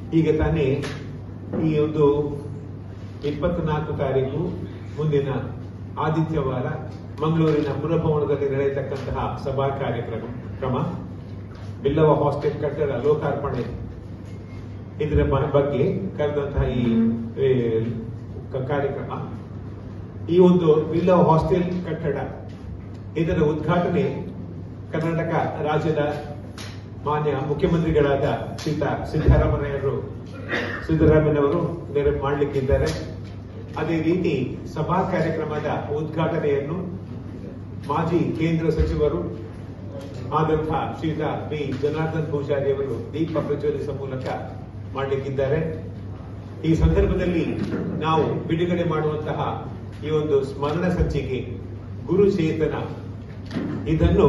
ಈಗ ತಾನೇ ಈ ಒಂದು ಇಪ್ಪತ್ನಾಲ್ಕು ತಾರೀಕು ಮುಂದಿನ ಆದಿತ್ಯವಾರ ಮಂಗಳೂರಿನ ಪುರಭವನದಲ್ಲಿ ನಡೆಯತಕ್ಕಂತಹ ಸಭಾ ಕಾರ್ಯಕ್ರಮ ಕ್ರಮ ಬಿಲ್ಲವ ಹಾಸ್ಟೆಲ್ ಕಟ್ಟಡ ಲೋಕಾರ್ಪಣೆ ಇದರ ಬ- ಬಗ್ಗೆ ಕರೆದಂತಹ ಈ ಏ, ಕ- ಕಾರ್ಯಕ್ರಮ ಈ ಒಂದು ಬಿಲ್ಲವ ಹಾಸ್ಟೆಲ್ ಕಟ್ಟಡ ಇದರ ಉದ್ಘಾಟನೆ ಕರ್ನಾಟಕ ರಾಜ್ಯದ ಮಾನ್ಯ ಮುಖ್ಯಮಂತ್ರಿಗಳಾದ ಸೀತಾ ಸಿದ್ದರಾಮಯ್ಯರು ಸಿದ್ದರಾಮಯ್ಯನವರು ನೆರವು ಮಾಡಲಿಕ್ಕಿದ್ದಾರೆ ಅದೇ ರೀತಿ ಸಭಾ ಕಾರ್ಯಕ್ರಮದ ಉದ್ಘಾಟನೆಯನ್ನು ಮಾಜಿ ಕೇಂದ್ರ ಸಚಿವರು ಆದಂತಹ ಶ್ರೀಯುತ ಬಿ ಜನಾರ್ದನ್ ಪೂಜಾರಿ ಅವರು ದೀಪ ಪ್ರಜ್ವಲಿಸುವ ಮೂಲಕ ಮಾಡಲಿಕ್ಕಿದ್ದಾರೆ ಈ ಸಂದರ್ಭದಲ್ಲಿ ನಾವು ಬಿಡುಗಡೆ ಮಾಡುವಂತಹ ಈ ಒಂದು ಸ್ಮರಣ ಸಂಚಿಕೆ ಗುರು ಚೇತನ ಇದನ್ನು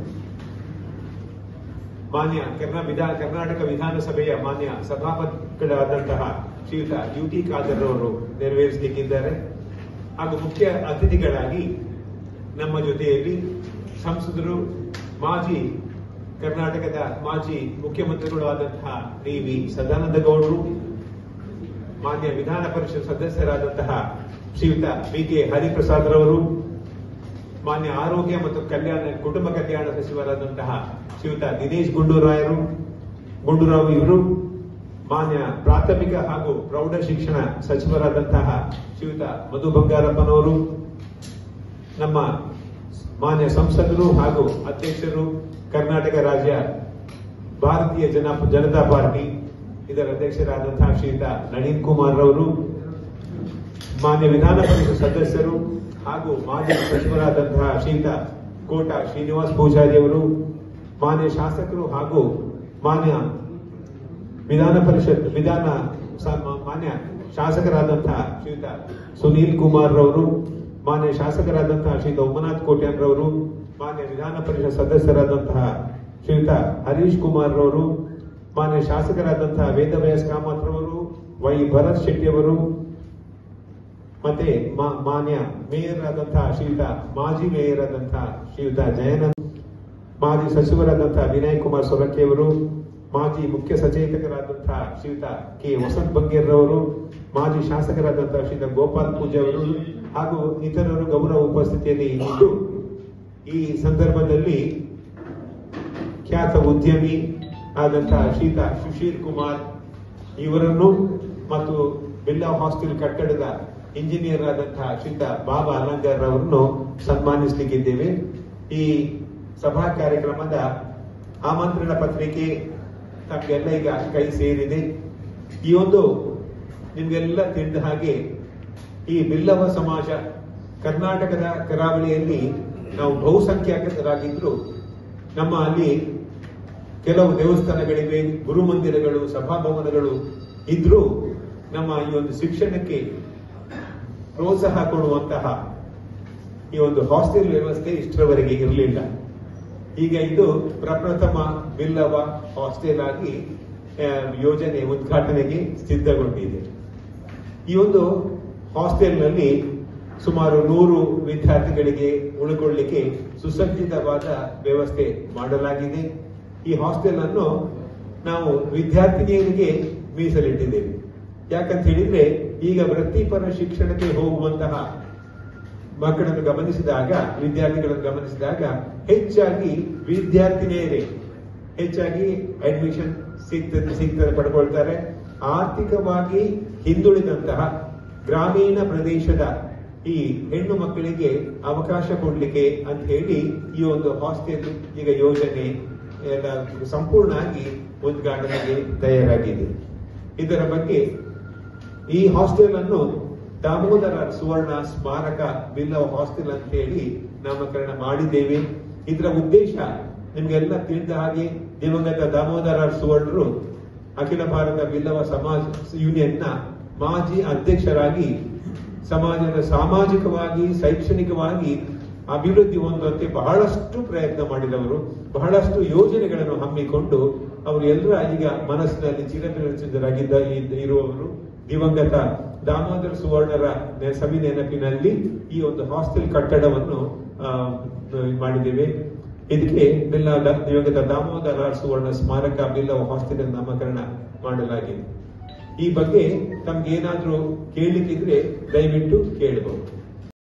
ಮಾನ್ಯ ಕರ್ನಾ ವಿಧಾ ಕರ್ನಾಟಕ ವಿಧಾನಸಭೆಯ ಮಾನ್ಯ ಸಭಾಪತಿಗಳಾದಂತಹ ಶ್ರೀಯುತ ಯು ಟಿ ಖಾದರ್ ಅವರು ನೆರವೇರಿಸಲಿಕ್ಕಿದ್ದಾರೆ ಹಾಗೂ ಮುಖ್ಯ ಅತಿಥಿಗಳಾಗಿ ನಮ್ಮ ಜೊತೆಯಲ್ಲಿ ಸಂಸದರು ಮಾಜಿ ಕರ್ನಾಟಕದ ಮಾಜಿ ಮುಖ್ಯಮಂತ್ರಿಗಳು ಆದಂತಹ ಡಿ ವಿ ಸದಾನಂದ ಗೌಡರು ಮಾನ್ಯ ವಿಧಾನ ಪರಿಷತ್ ಸದಸ್ಯರಾದಂತಹ ಶ್ರೀಯುತ ಬಿ ಕೆ ಹರಿಪ್ರಸಾದ್ ರವರು ಮಾನ್ಯ ಆರೋಗ್ಯ ಮತ್ತು ಕಲ್ಯಾಣ ಕುಟುಂಬ ಕಲ್ಯಾಣ ಸಚಿವರಾದಂತಹ ಶ್ರೀಯುತ ದಿನೇಶ್ ಗುಂಡೂರಾಯರು ಗುಂಡೂರಾವ್ ಇವರು ಮಾನ್ಯ ಪ್ರಾಥಮಿಕ ಹಾಗೂ ಪ್ರೌಢ ಶಿಕ್ಷಣ ಸಚಿವರಾದಂತಹ ಶ್ರೀಯುತ ಮಧು ಬಂಗಾರಪ್ಪನವರು ನಮ್ಮ ಮಾನ್ಯ ಸಂಸದರು ಹಾಗೂ ಅಧ್ಯಕ್ಷರು ಕರ್ನಾಟಕ ರಾಜ್ಯ ಭಾರತೀಯ ಜನ ಜನತಾ ಪಾರ್ಟಿ ಇದರ ಅಧ್ಯಕ್ಷರಾದಂತಹ ಶ್ರೀಯುತ ನಳಿನ್ ಕುಮಾರ್ ರವರು ಮಾನ್ಯ ವಿಧಾನ ಪರಿಷತ್ ಸದಸ್ಯರು ಹಾಗೂ ಮಾಜಿ ಸಚಿವರಾದಂತಹ ಶ್ರೀಯುತ ಕೋಟ ಶ್ರೀನಿವಾಸ್ ಪೂಜಾರಿ ಅವರು ಮಾನ್ಯ ಶಾಸಕರು ಹಾಗೂ ಮಾನ್ಯ ವಿಧಾನ ಪರಿಷತ್ ವಿಧಾನ ಸ- ಮಾನ್ಯ ಶಾಸಕರಾದಂತಹ ಶ್ರೀಯುತ ಸುನೀಲ್ ಕುಮಾರ್ ರವರು ಮಾನ್ಯ ಶಾಸಕರಾದಂತಹ ಶ್ರೀಯುತ ಉಮನಾಥ್ ಕೋಟ್ಯಾನ್ ರವರು ಮಾನ್ಯ ವಿಧಾನ ಪರಿಷತ್ ಸದಸ್ಯರಾದಂತಹ ಶ್ರೀಯುತ ಹರೀಶ್ ಕುಮಾರ್ ರವರು ಮಾನ್ಯ ಶಾಸಕರಾದಂತಹ ವೇದವ್ಯಾಸ್ ಕಾಮತ್ ರವರು ವೈ ಭರತ್ ಶೆಟ್ಟಿ ಅವರು ಮತ್ತೆ ಮಾ- ಮಾನ್ಯ ಮೇಯರ್ ಆದಂತಹ ಶ್ರೀಯುತ ಮಾಜಿ ಮೇಯರ್ ಆದಂತಹ ಶ್ರೀಯುತ ಜಯನಂದ್ ಮಾಜಿ ಸಚಿವರಾದಂತಹ ವಿನಯ್ ಕುಮಾರ್ ಸೊಲಕೆ ಅವರು ಮಾಜಿ ಮುಖ್ಯ ಸಚೇತಕರಾದಂತಹ ಶ್ರೀಯುತ ಕೆ ವಸಂತ್ ಬಂಗೇರ್ ರವರು ಮಾಜಿ ಶಾಸಕರಾದಂತಹ ಶ್ರೀಯುತ ಗೋಪಾಲ್ ಪೂಜಾ ಅವರು ಹಾಗೂ ಇತರರು ಗೌರವ ಉಪಸ್ಥಿತಿಯಲ್ಲಿ ಇದ್ದು ಈ ಸಂದರ್ಭದಲ್ಲಿ ಖ್ಯಾತ ಉದ್ಯಮಿ ಆದಂತಹ ಶ್ರೀಯುತ ಸುಶೀಲ್ ಕುಮಾರ್ ಇವರನ್ನು ಮತ್ತು ಬಿಲ್ಲಾ ಹಾಸ್ಟೆಲ್ ಕಟ್ಟಡದ ಇಂಜಿನಿಯರ್ ಆದಂತಹ ಶ್ರೀಯುತ ಬಾಬಾ ಅಲಂಗಾರ್ ಅವರನ್ನು ಸನ್ಮಾನಿಸಲಿಕ್ಕಿದ್ದೇವೆ ಈ ಸಭಾ ಕಾರ್ಯಕ್ರಮದ ಆಮಂತ್ರಣ ಪತ್ರಿಕೆ ತಮಗೆಲ್ಲ ಈಗ ಕೈ ಸೇರಿದೆ ಈ ಒಂದು ನಿಮ್ಗೆಲ್ಲ ತಿಳಿದ ಹಾಗೆ ಈ ಬಿಲ್ಲವ ಸಮಾಜ ಕರ್ನಾಟಕದ ಕರಾವಳಿಯಲ್ಲಿ ನಾವು ಬಹುಸಂಖ್ಯಾತರಾಗಿದ್ರು ನಮ್ಮ ಅಲ್ಲಿ ಕೆಲವು ದೇವಸ್ಥಾನಗಳಿವೆ ಗುರು ಮಂದಿರಗಳು ಸಭಾಭವನಗಳು ಇದ್ರೂ ನಮ್ಮ ಈ ಒಂದು ಶಿಕ್ಷಣಕ್ಕೆ ಪ್ರೋತ್ಸಾಹ ಕೊಡುವಂತಹ ಈ ಒಂದು ಹಾಸ್ಟೆಲ್ ವ್ಯವಸ್ಥೆ ಇಷ್ಟರವರೆಗೆ ಇರಲಿಲ್ಲ ಈಗ ಇದು ಪ್ರಪ್ರಥಮ ಬಿಲ್ಲವ ಹಾಸ್ಟೆಲ್ ಆಗಿ ಆ, ಯೋಜನೆ ಉದ್ಘಾಟನೆಗೆ ಸಿದ್ಧಗೊಂಡಿದೆ ಈ ಒಂದು ಹಾಸ್ಟೆಲ್ನಲ್ಲಿ ಸುಮಾರು ನೂರು ವಿದ್ಯಾರ್ಥಿಗಳಿಗೆ ಉಳ್ಕೊಳ್ಳಿಕ್ಕೆ ಸುಸಜ್ಜಿತವಾದ ವ್ಯವಸ್ಥೆ ಮಾಡಲಾಗಿದೆ ಈ ಹಾಸ್ಟೆಲ್ ಅನ್ನು ನಾವು ವಿದ್ಯಾರ್ಥಿನಿಯರಿಗೆ ಮೀಸಲಿಟ್ಟಿದ್ದೇವೆ ಯಾಕಂತ ಹೇಳಿದ್ರೆ ಈಗ ವೃತ್ತಿಪರ ಶಿಕ್ಷಣಕ್ಕೆ ಹೋಗುವಂತಹ ಮಕ್ಕಳನ್ನು ಗಮನಿಸಿದಾಗ ವಿದ್ಯಾರ್ಥಿಗಳನ್ನು ಗಮನಿಸಿದಾಗ ಹೆಚ್ಚಾಗಿ ವಿದ್ಯಾರ್ಥಿನಿಯರೇ ಹೆಚ್ಚಾಗಿ ಅಡ್ಮಿಷನ್ ಸಿಗ್ತದೆ ಸಿಗ್ತದೆ ಪಡ್ಕೊಳ್ತಾರೆ ಆರ್ಥಿಕವಾಗಿ ಹಿಂದುಳಿದಂತಹ ಗ್ರಾಮೀಣ ಪ್ರದೇಶದ ಈ ಹೆಣ್ಣು ಮಕ್ಕಳಿಗೆ ಅವಕಾಶ ಕೊಡ್ಲಿಕ್ಕೆ ಅಂತ ಹೇಳಿ ಈ ಒಂದು ಹಾಸ್ಟೆಲ್ ಈಗ ಯೋಜನೆ ಎಲ್ಲ ಸಂಪೂರ್ಣ ಆಗಿ ಉದ್ಘಾಟನೆಗೆ ತಯಾರಾಗಿದೆ ಇದರ ಬಗ್ಗೆ ಈ ಹಾಸ್ಟೆಲ್ ಅನ್ನು ದಾಮೋದರ ಸುವರ್ಣ ಸ್ಮಾರಕ ಬಿಲ್ಲವ ಹಾಸ್ಟೆಲ್ ಅಂತ ಹೇಳಿ ನಾಮಕರಣ ಮಾಡಿದ್ದೇವೆ ಇದರ ಉದ್ದೇಶ ನಿಮ್ಗೆಲ್ಲ ತಿಳಿದ ಹಾಗೆ ದಿವಂಗತ ದಾಮೋದರ ಸುವರ್ಣರು ಅಖಿಲ ಭಾರತ ಬಿಲ್ಲವ ಸಮಾಜ ಯೂನಿಯನ್ನ ಮಾಜಿ ಅಧ್ಯಕ್ಷರಾಗಿ ಸಮಾಜದ ಸಾಮಾಜಿಕವಾಗಿ ಶೈಕ್ಷಣಿಕವಾಗಿ ಅಭಿವೃದ್ಧಿ ಹೊಂದುವಂತೆ ಬಹಳಷ್ಟು ಪ್ರಯತ್ನ ಮಾಡಿದವರು ಬಹಳಷ್ಟು ಯೋಜನೆಗಳನ್ನು ಹಮ್ಮಿಕೊಂಡು ಅವರು ಎಲ್ಲರ ಈಗ ಮನಸ್ಸಿನಲ್ಲಿ ಚಿರಪರಿಚಿತರಾಗಿದ್ದ ಇದ್ದ- ಇರುವವರು ದಿವಂಗತ ದಾಮೋದರ ಸುವರ್ಣರ ನೆ- ಸವಿ ನೆನಪಿನಲ್ಲಿ ಈ ಒಂದು ಹಾಸ್ಟೆಲ್ ಕಟ್ಟಡವನ್ನು ಆ, ಮಾಡಿದ್ದೇವೆ ಇದಕ್ಕೆ ಬಿಲ್ಲ ದಿವಂಗತ ದಾಮೋದರ ಸುವರ್ಣ ಸ್ಮಾರಕ ಬಿಲ್ಲವ ಹಾಸ್ಟೆಲ್ ನಾಮಕರಣ ಮಾಡಲಾಗಿದೆ ಈ ಬಗ್ಗೆ ತಮ್ಗೆ ಏನಾದ್ರೂ ಕೇಳಲಿಕ್ಕಿದ್ರೆ ದಯವಿಟ್ಟು ಕೇಳಬಹುದು